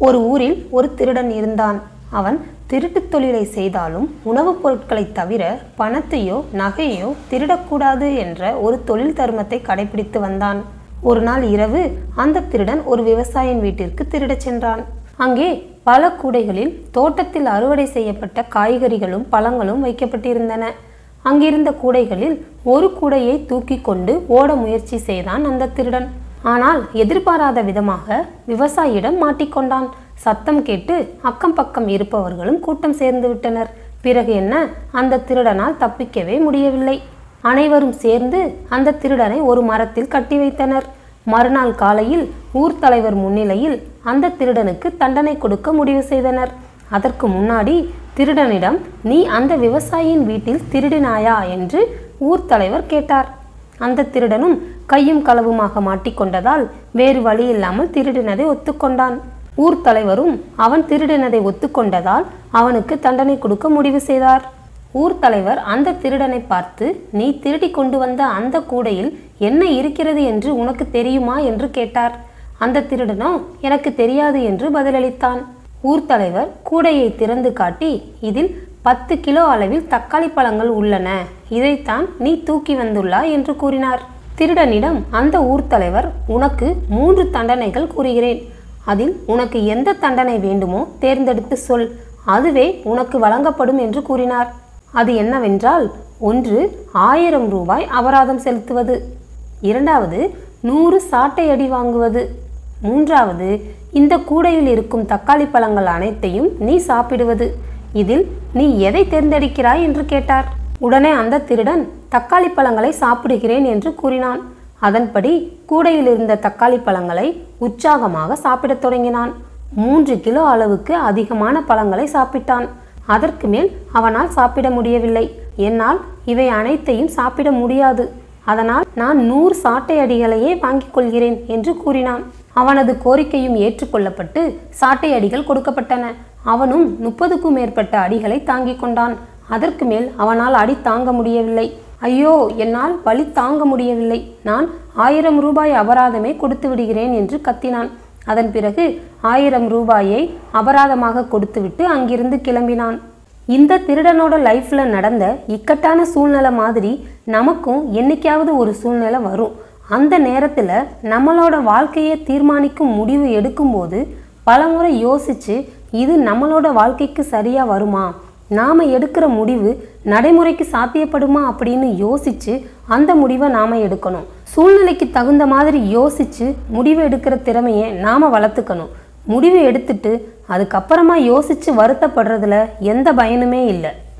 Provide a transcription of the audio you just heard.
ஒரு ஊரில் ஒரு திருடன் இருந்தான் அவன் திருட்டுத் தொழிலை செய்தாலும் உணவுப் பொருட்களை தவிர பணத்தையோ நகையோ திருடக்கூடாது என்ற ஒரு தொழில் தர்மத்தை கடைபிடித்து வந்தான் ஒரு நாள் இரவு அந்த திருடன் ஒரு விவசாயியின் வீட்டிற்கு திருடச் சென்றான் அங்கே பல கூடைகளில் தோட்டத்தில் அறுவடை செய்யப்பட்ட காய்கறிகளும் பழங்களும் வைக்கப்பட்டிருந்தன அங்கிருந்த கூடைகளில் ஒரு கூடையை தூக்கி கொண்டு ஓட முயற்சி செய்தான் அந்த திருடன் ஆனால் எதிர்பாராத விதமாக விவசாயியிடம் மாட்டிக்கொண்டான் சத்தம் கேட்டு அக்கம் பக்கம் இருப்பவர்களும் கூட்டம் சேர்ந்து விட்டனர் பிறகு என்ன அந்த திருடனால் தப்பிக்கவே முடியவில்லை அனைவரும் சேர்ந்து அந்த திருடனை ஒரு மரத்தில் கட்டி வைத்தனர் மறுநாள் காலையில் ஊர் தலைவர் முன்னிலையில் அந்த திருடனுக்கு தண்டனை கொடுக்க முடிவு செய்தனர் அதற்கு முன்னாடி திருடனிடம் நீ அந்த விவசாயியின் வீட்டில் திருடினாயா என்று ஊர் தலைவர் கேட்டார் அந்த திருடனும் கையும் களவுமாக மாட்டிக்கொண்டதால் வேறு வழி இல்லாமல் திருடினதை ஒத்துக்கொண்டான் ஊர் தலைவரும் அவன் திருடினதை ஒத்துக்கொண்டதால் அவனுக்கு தண்டனை கொடுக்க முடிவு செய்தார் ஊர் தலைவர் அந்த திருடனை பார்த்து நீ திருடி கொண்டு வந்த அந்த கூடையில் என்ன இருக்கிறது என்று உனக்கு தெரியுமா என்று கேட்டார் அந்த திருடனோ எனக்கு தெரியாது என்று பதிலளித்தான் ஊர் தலைவர் கூடையை திறந்து காட்டி இதில் பத்து கிலோ அளவில் தக்காளி பழங்கள் உள்ளன இதைத்தான் நீ தூக்கி வந்துள்ளாய் என்று கூறினார் திருடனிடம் அந்த ஊர் தலைவர் உனக்கு மூன்று தண்டனைகள் கூறுகிறேன் அதில் உனக்கு எந்த தண்டனை வேண்டுமோ தேர்ந்தெடுத்து சொல் அதுவே உனக்கு வழங்கப்படும் என்று கூறினார் அது என்னவென்றால் ஒன்று ஆயிரம் ரூபாய் அபராதம் செலுத்துவது இரண்டாவது நூறு சாட்டை அடி வாங்குவது மூன்றாவது இந்த கூடையில் இருக்கும் தக்காளி பழங்கள் அனைத்தையும் நீ சாப்பிடுவது இதில் நீ எதை தேர்ந்தெடுக்கிறாய் என்று கேட்டார் உடனே அந்த திருடன் தக்காளி பழங்களை சாப்பிடுகிறேன் என்று கூறினான் அதன்படி கூடையில் இருந்த தக்காளி பழங்களை உற்சாகமாக சாப்பிடத் தொடங்கினான் மூன்று கிலோ அளவுக்கு அதிகமான பழங்களை சாப்பிட்டான் அதற்கு மேல் அவனால் சாப்பிட முடியவில்லை என்னால் இவை அனைத்தையும் சாப்பிட முடியாது அதனால் நான் நூறு சாட்டை அடிகளையே வாங்கிக் கொள்கிறேன் என்று கூறினான் அவனது கோரிக்கையும் ஏற்றுக்கொள்ளப்பட்டு சாட்டை அடிகள் கொடுக்கப்பட்டன அவனும் முப்பதுக்கும் மேற்பட்ட அடிகளை தாங்கிக் கொண்டான் அதற்கு மேல் அவனால் அடி தாங்க முடியவில்லை ஐயோ என்னால் வலி தாங்க முடியவில்லை நான் ஆயிரம் ரூபாய் அபராதமே கொடுத்து விடுகிறேன் என்று கத்தினான் அதன் பிறகு ஆயிரம் ரூபாயை அபராதமாக கொடுத்துவிட்டு அங்கிருந்து கிளம்பினான் இந்த திருடனோட லைஃப்ல நடந்த இக்கட்டான சூழ்நிலை மாதிரி நமக்கும் என்னைக்காவது ஒரு சூழ்நிலை வரும் அந்த நேரத்தில் நம்மளோட வாழ்க்கையை தீர்மானிக்கும் முடிவு எடுக்கும்போது பலமுறை யோசிச்சு இது நம்மளோட வாழ்க்கைக்கு சரியா வருமா நாம எடுக்கிற முடிவு நடைமுறைக்கு சாத்தியப்படுமா அப்படின்னு யோசிச்சு அந்த முடிவை நாம எடுக்கணும் சூழ்நிலைக்கு தகுந்த மாதிரி யோசிச்சு முடிவு எடுக்கிற திறமையை நாம வளர்த்துக்கணும் முடிவு எடுத்துட்டு அதுக்கப்புறமா யோசிச்சு வருத்தப்படுறதுல எந்த பயனுமே இல்லை